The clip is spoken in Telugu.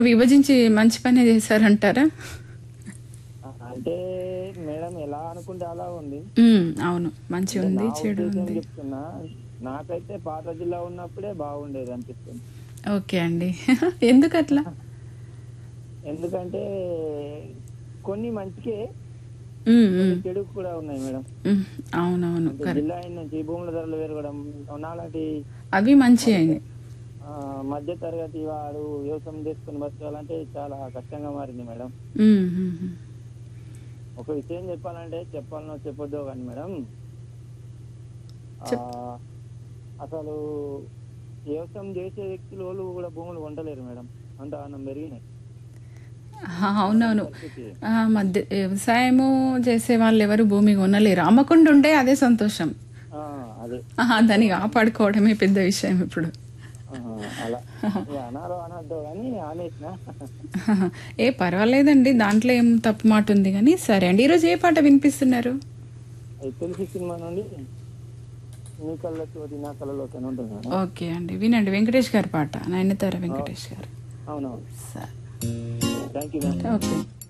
విభజించి మంచి పనే చేశారంటారా అంటే మేడం ఎలా అనుకుంటే అలా ఉంది ఉమ్, అవును మంచి ఉంది నా చెడు ఉద్దేశం ఉంది చెప్తున్నా నాకైతే పాత జిల్లా ఉన్నప్పుడే బాగుండేది అనిపిస్తుంది ఓకే అండి ఎందుకు అట్లా ఎందుకంటే కొన్ని మంచికే ఉమ్, ఉమ్, చెడు కూడా ఉన్నాయి మేడం ఉమ్, అవునవును అంటే కరెక్ట్ జిల్లా అయిన నుంచి భూముల ధరలు పెరగడం నాలాంటి అవి మంచి అయింది ఆ, మధ్య తరగతి వాడు వ్యవసాయం చేసుకుని బతకాలంటే చాలా కష్టంగా మారింది మేడం ఉమ్, ఉమ్, ఉమ్. ఒక విషయం చెప్పాలంటే చెప్పాలనో చెప్పొద్దో కానీ మేడం ఆ, చెప్. అసలు వ్యవసాయం చేసే వ్యక్తులు వాళ్ళు కూడా భూములు కొంటలేరు మేడం అంత ఆనందం పెరిగినాయి ఆ, అవునవును పరిస్థితి. ఆ, మధ్య వ్యవసాయము చేసే వాళ్ళు ఎవరు భూమి కొనలేరు అమ్మకుండా ఉంటే అదే సంతోషం ఆ, అదే ఆహా, దాన్ని కాపాడుకోవడమే పెద్ద విషయం ఇప్పుడు ఆహా, అలా ఇక అనాలో అనొద్దు కానీ ఆనేసిన ఏ పర్వాలేదండి దాంట్లో ఏం తప్పు మాట ఉంది కానీ సరే అండి ఈరోజు ఏ పాట వినిపిస్తున్నారు అది తెలిసి సినిమా నుండి నీ కళ్ళతోటి నా కళ్ళలోకి అని ఉంటుంది మేడం ఓకే అండి వినండి వెంకటేష్ గారి పాట నయనతార వెంకటేష్ గారు అవునవును సరే థ్యాంక్ యూ మేడం ఓకే